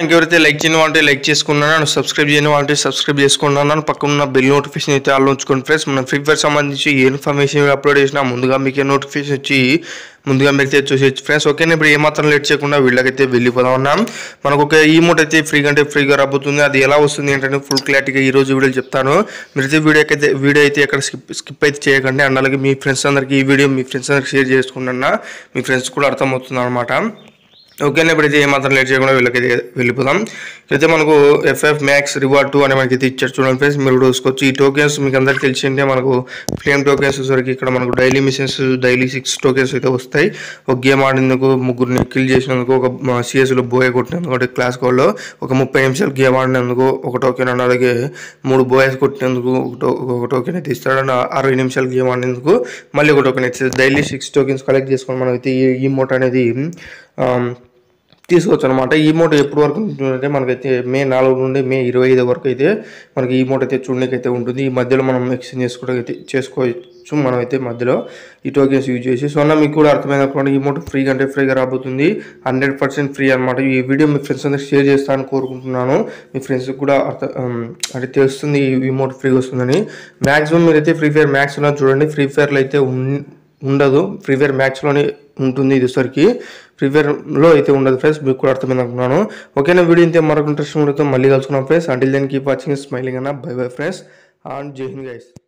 ఇంకెవరైతే like చేయని వాళ్ళంటే like చేసుకున్నాను సబ్స్క్రైబ్ చేయని వాళ్ళంటే సబ్స్క్రైబ్ చేసుకున్నాను పక్కన ఉన్న బెల్ నోటిఫికేషన్ అయితే ఆల్ ఉంచుకోండి ఫ్రెండ్స్ మనం ఫ్రీ ఫైర్ సంబంధించి ఏ ఇన్ఫర్మేషన్ అప్లోడ్ చేసినా ముందుగా మీకు నోటిఫికేషన్ వచ్చి ముందుగా మీకు అయితే చూసేయచ్చు ఫ్రెండ్స్ ఓకేనా ఇప్పుడు ఏమాత్రం లేట్ చేయకుండా వీళ్ళకైతే వెళ్ళిపోదాం ఉన్నాం మనకు ఒక ఈమోట్ అయితే ఫ్రీగా అంటే ఫ్రీగా రాబోతుంది అది ఎలా వస్తుంది ఏంటంటే ఫుల్ క్లారిటీగా ఈ రోజు వీడియోలో చెప్తాను మీరైతే వీడియో అయితే వీడియో అయితే ఎక్కడ స్కిప్ స్కిప్ అయితే చేయకండి అండ్ అలాగే మీ ఫ్రెండ్స్ అందరికీ ఈ వీడియో మీ ఫ్రెండ్స్ అందరికి షేర్ చేసుకున్నా మీ ఫ్రెండ్స్ కూడా అర్థమవుతుంది అనమాట ఓకేనా ఇప్పుడైతే ఏమాత్రం లేట్ చేయకుండా వీళ్ళకైతే వెళ్ళిపోదాం అయితే మనకు ఎఫ్ఎఫ్ మ్యాక్స్ రివార్డ్ టూ అనే మనకి అయితే ఇచ్చారు చూడండి ఫ్రెండ్స్ మీరు కూడా చూసుకోవచ్చు ఈ టోకెన్స్ మీకు అందరికీ తెలిసిందే మనకు ఫ్లేమ్ టోకెన్స్ వచ్చేసరికి ఇక్కడ మనకు daily missions daily six tokens అయితే వస్తాయి ఒక గేమ్ ఆడినందుకు ముగ్గురిని కిల్ చేసినందుకు ఒక సిఎస్లో బోయ కొట్టినందుకు ఒకటి క్లాస్ కోడ్లో ఒక ముప్పై నిమిషాలు గేమ్ ఆడినందుకు ఒక టోకెన్ అండ్ అలాగే మూడు బోయస్ కొట్టినందుకు ఒక టో- ఒక టోకెన్ అయితే ఇస్తాడు అండ్ అరవై నిమిషాలు గేమ్ ఆడినందుకు మళ్ళీ ఒక టోకెన్ ఇస్తుంది డైలీ సిక్స్ టోకెన్స్ కలెక్ట్ చేసుకొని మనం అయితే ఈ ఈ మోట్ అనేది ఆమ్, తీసుకోవచ్చు అనమాట ఈ మోట్ ఎప్పుడు వరకు ఉంటుందంటే మనకైతే మే నాలుగు నుండి మే ఇరవై ఐదు వరకు అయితే మనకి ఈ మోట్ అయితే చూడడానికి అయితే ఉంటుంది ఈ మధ్యలో మనం ఎక్స్చేంజ్ చేసుకోవడానికి అయితే చేసుకోవచ్చు మనం అయితే మధ్యలో ఈ టోకెన్స్ యూజ్ చేసి సో అన్న మీకు కూడా అర్థమైనప్పుడు ఈ మోట్ ఫ్రీగా అంటే ఫ్రీగా రాబోతుంది హండ్రెడ్ పర్సెంట్ ఫ్రీ అనమాట ఈ వీడియో మీ ఫ్రెండ్స్ అందరికి షేర్ చేస్తానని కోరుకుంటున్నాను మీ ఫ్రెండ్స్కి కూడా అర్థం ఉమ్, అంటే తెలుస్తుంది ఈ ఈ మోట్ ఫ్రీగా వస్తుందని మ్యాక్సిమం మీరైతే ఫ్రీ ఫైర్ మ్యాక్స్ ఉన్న చూడండి ఫ్రీ ఫైర్లో అయితే ఉన్- ఉండదు ఫ్రీ ఫైర్ మ్యాక్స్లోనే ఉంటుంది ఇది వచ్చరికి ఫ్రీ ఫైర్లో అయితే ఉండదు ఫ్రెండ్స్ మీకు కూడా అర్థమైంది అనుకున్నాను ఓకేనా వీడియో ఇంతే మరొక ఇంట్రెస్ట్ వీడియోతో మళ్ళీ కలుసుకున్నాం friends until then keep watching smiling అన్న bye bye friends and Jai Hind guys